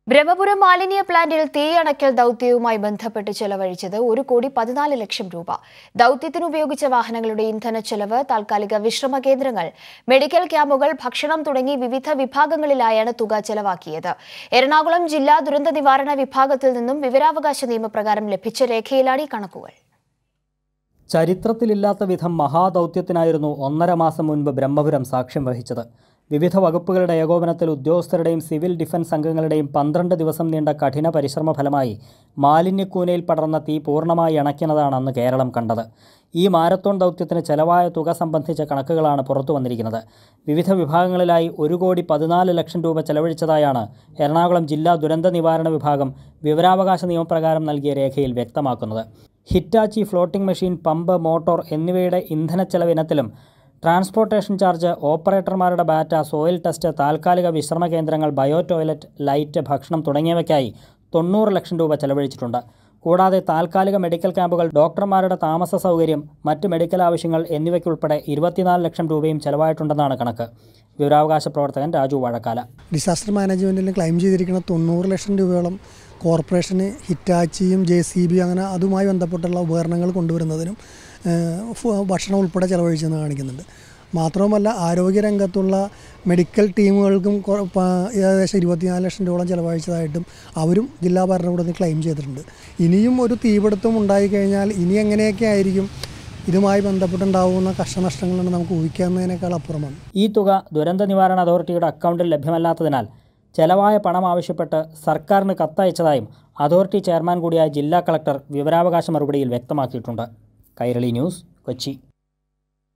ബ്രഹ്മപുരം മാലിന്യ പ്ലാന്റിൽ തീയണക്കൽ ദൌത്യവുമായി ബന്ധപ്പെട്ട് ചെലവഴിച്ചത് ഒരു കോടി പതിനാല് ലക്ഷം രൂപ ദൌത്യത്തിന് ഉപയോഗിച്ച വാഹനങ്ങളുടെ ഇന്ധന ചെലവ് താൽക്കാലിക വിശ്രമ കേന്ദ്രങ്ങൾ മെഡിക്കൽ ക്യാമ്പുകൾ ഭക്ഷണം തുടങ്ങി വിവിധ വിഭാഗങ്ങളിലായാണ് തുക ചെലവാക്കിയത് എറണാകുളം ജില്ലാ ദുരന്ത നിവാരണ വിഭാഗത്തിൽ നിന്നും വിവരാവകാശ നിയമപ്രകാരം ലഭിച്ച രേഖയിലാണ് ഈ കണക്കുകൾ ചരിത്രത്തിലില്ലാത്ത വിധം മഹാദൗത്യത്തിനായിരുന്നു ഒന്നര മാസം മുൻപ് ബ്രഹ്മപുരം സാക്ഷ്യം വഹിച്ചത് വിവിധ വകുപ്പുകളുടെ ഏകോപനത്തിൽ ഉദ്യോഗസ്ഥരുടെയും സിവിൽ ഡിഫൻസ് അംഗങ്ങളുടെയും പന്ത്രണ്ട് ദിവസം നീണ്ട കഠിന പരിശ്രമ ഫലമായി മാലിന്യക്കൂനയിൽ പടർന്ന തീ പൂർണ്ണമായി അണയ്ക്കുന്നതാണ് അന്ന് കേരളം കണ്ടത് ഈ മാരത്തോൺ ദൗത്യത്തിന് ചെലവായ തുക സംബന്ധിച്ച കണക്കുകളാണ് പുറത്തു വന്നിരിക്കുന്നത് വിവിധ വിഭാഗങ്ങളിലായി ഒരു കോടി പതിനാല് ലക്ഷം രൂപ ചെലവഴിച്ചതായാണ് എറണാകുളം ജില്ലാ ദുരന്ത നിവാരണ വിഭാഗം വിവരാവകാശ നിയമപ്രകാരം നൽകിയ രേഖയിൽ വ്യക്തമാക്കുന്നത് Hitachi floating machine pump motor എന്നിവയുടെ ഇന്ധനച്ചെലവ് ഇനത്തിലും ട്രാൻസ്പോർട്ടേഷൻ ചാർജ് ഓപ്പറേറ്റർമാരുടെ ബാറ്റ സോയിൽ ടെസ്റ്റ് താൽക്കാലിക വിശ്രമ കേന്ദ്രങ്ങൾ ബയോ ടോയ്ലറ്റ് ലൈറ്റ് ഭക്ഷണം തുടങ്ങിയവയ്ക്കായി തൊണ്ണൂറ് ലക്ഷം രൂപ ചെലവഴിച്ചിട്ടുണ്ട് കൂടാതെ താൽക്കാലിക മെഡിക്കൽ ക്യാമ്പുകൾ ഡോക്ടർമാരുടെ താമസ സൗകര്യം മറ്റ് മെഡിക്കൽ ആവശ്യങ്ങൾ എന്നിവയ്ക്കുൾപ്പെടെ ഇരുപത്തിനാല് ലക്ഷം രൂപയും ചെലവായിട്ടുണ്ടെന്നാണ് കണക്ക് വിവരാവകാശ പ്രവർത്തകൻ രാജു വാഴക്കാല ഡിസാസ്റ്റർ മാനേജ്മെൻറ്റിൽ ക്ലെയിം ചെയ്തിരിക്കുന്ന തൊണ്ണൂറ് ലക്ഷം രൂപയോളം കോർപ്പറേഷന് ഹിറ്റാച്ചിയും ജെ സി ബി അങ്ങനെ അതുമായി ബന്ധപ്പെട്ടുള്ള ഉപകരണങ്ങൾ കൊണ്ടുവരുന്നതിനും ഏഹ്, ഫു- ഭക്ഷണം ഉൾപ്പെടെ ചെലവഴിച്ചെന്ന് കാണിക്കുന്നുണ്ട് മാത്രവുമല്ല ആരോഗ്യരംഗത്തുള്ള മെഡിക്കൽ ടീമുകൾക്കും കൊ- പ- ഏകദേശം ഇരുപത്തിനാല് ലക്ഷം രൂപയോളം ചെലവഴിച്ചതായിട്ടും അവരും ജില്ലാ ഭരണകൂടത്തിൽ ക്ലെയിം ചെയ്തിട്ടുണ്ട് ഇനിയും ഒരു തീപിടുത്തം ഉണ്ടായിക്കഴിഞ്ഞാൽ ഇനി എങ്ങനെയൊക്കെ ആയിരിക്കും ഇതുമായി ബന്ധപ്പെട്ടുണ്ടാവുന്ന കഷ്ടനഷ്ടങ്ങളാണ് നമുക്ക് ഊഹിക്കാവുന്നതിനേക്കാൾ അപ്പുറമാണ് ഈ തുക ദുരന്ത നിവാരണ അതോറിറ്റിയുടെ അക്കൗണ്ടിൽ ലഭ്യമല്ലാത്തതിനാൽ ചെലവായ പണം ആവശ്യപ്പെട്ട് സർക്കാരിന് കത്തയച്ചതായും അതോറിറ്റി ചെയർമാൻ കൂടിയായ ജില്ലാ കളക്ടർ വിവരാവകാശ മറുപടിയിൽ വ്യക്തമാക്കിയിട്ടുണ്ട് കൈരളി ന്യൂസ് കൊച്ചി